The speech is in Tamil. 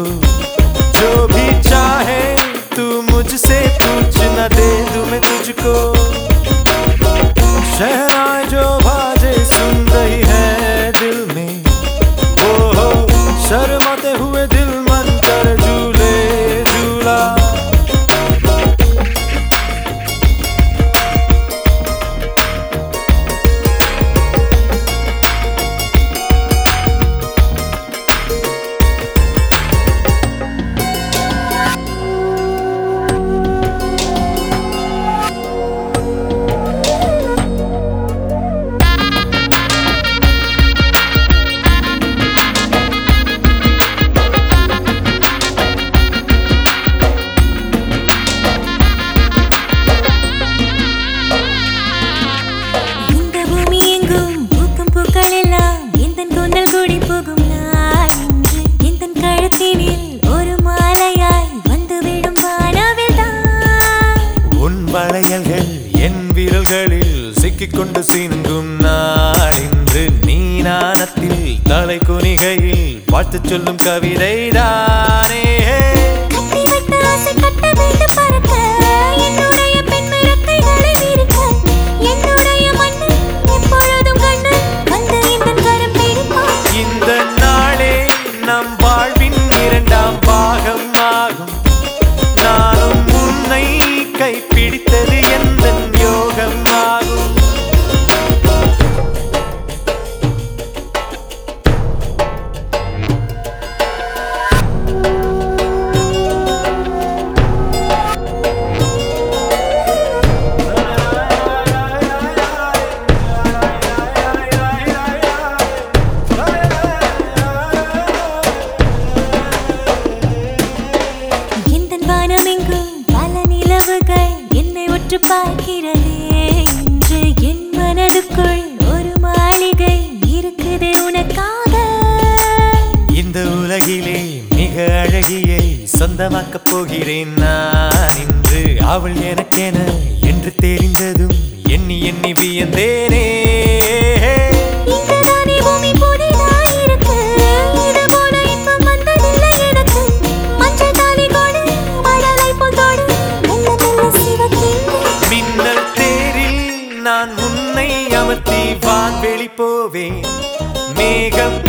जो भी चाहे तू मुझसे पूछ न दे दूं मैं तुझको शहनाई जो बाजे सुन रही है दिल में वो हो शर्माते हुए दिल मन कर झूले झूला இந்த பூமி எங்கும் பூக்கும் பூக்கள் எல்லாம் எந்தன் கூந்தல் கூடி போகும் நாள் இன்று எந்தன் கழுத்தினில் ஒரு மாலையாய் வந்துவிடும் வானவில் தான் உன் வளையல்கள் என் விரல்களில் சிக்கிக்கொண்டு சினுங்கும் நாள் இன்று நீ நாணத்தில் தலை குனிகையில் வாழ்த்து சொல்லும் கவிதை தானே கட்டி வைத்த ஆசை கட்ட வேண்டும் பறக்க என்னுடைய பெண்மை ரெக்கைகளை விரிக்க என்னுடைய மண்ணு எப்பொழுதும் கண்ணு வந்து எந்தன் கரம் பிடிப்பான் இந்த நாளே நம் வாழ்வின் இரண்டாம் பாகம் ஆகும் நானும் உன்னை கைப்பிடித்தது எந்த யோகம் ஆகும் எந்தன் வானமெங்கும் பல நிலவுகள் என்னை உற்று பார்க்கிறதே இன்று என் மனதுக்குள் ஒரு மாளிகை இருக்குது உனக்காக இந்த உலகிலே மிக அழகியை சொந்தமாக்கப் போகிறேன் நான் இன்று அவள் எனக்கென என்று தெரிந்ததும் எண்ணி எண்ணி வியந்தேனே இங்குதானே பூமி புதிதாய் இருக்கு. இது போல இன்பம் வந்ததில்லை எனக்கு. மஞ்சள் தாலி கொடு, மழலை போல் தொடு, மெல்ல மெல்ல சிவக்கின்றேன். மின்னல் தேரில் நான் உன்னை அமர்த்தி வான்வெளி போவேன் மேகம்